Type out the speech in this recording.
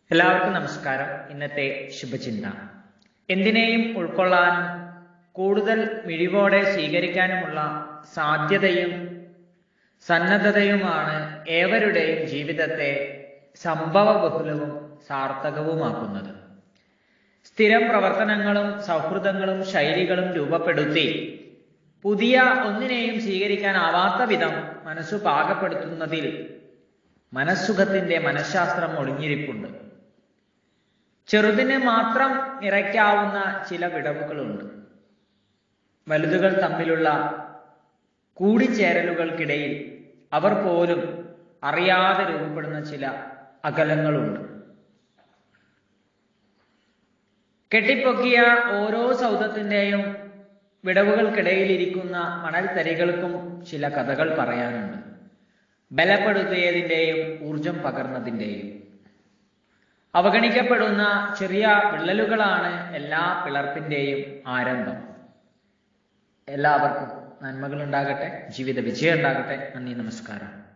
എല്ലാവർക്കും നമസ്കാരം ഇന്നത്തെ ശുഭചിന്ത എന്തിനേയും ഉൾക്കൊള്ളാനും കൂടുതൽ മിഴിവോടെ സ്വീകരിക്കാനുമുള്ള സാധ്യതയും സന്നദ്ധതയുമാണ് ഏവരുടെയും ജീവിതത്തെ സംഭവബഹുലവും സാർത്ഥകവുമാക്കുന്നത് സ്ഥിരം പ്രവർത്തനങ്ങളും സൗഹൃദങ്ങളും ശൈലികളും രൂപപ്പെടുത്തി പുതിയ ഒന്നിനെയും സ്വീകരിക്കാനാവാത്ത വിധം മനസ്സു പാകപ്പെടുത്തുന്നതിൽ മനസ്സുഖത്തിന്റെ മനഃശാസ്ത്രം ഒളിഞ്ഞിരിപ്പുണ്ട് ചെറുതിന് മാത്രം നിറയ്ക്കാവുന്ന ചില വിടവുകളുണ്ട് വലുതുകൾ തമ്മിലുള്ള കൂടിച്ചേരലുകൾക്കിടയിൽ അവർ പോലും അറിയാതെ രൂപപ്പെടുന്ന ചില അകലങ്ങളുണ്ട് കെട്ടിപ്പൊക്കിയ ഓരോ സൗധത്തിന്റെയും വിടവുകൾക്കിടയിൽ ഇരിക്കുന്ന മണൽത്തരികൾക്കും ചില കഥകൾ പറയാനുണ്ട് ബലപ്പെടുത്തിയതിൻ്റെയും ഊർജം പകർന്നതിൻ്റെയും അവഗണിക്കപ്പെടുന്ന ചെറിയ വിള്ളലുകളാണ് എല്ലാ പിളർപ്പിന്റെയും ആരംഭം എല്ലാവർക്കും നന്മകൾ ഉണ്ടാകട്ടെ ജീവിത വിജയം ഉണ്ടാകട്ടെ നന്ദി നമസ്കാരം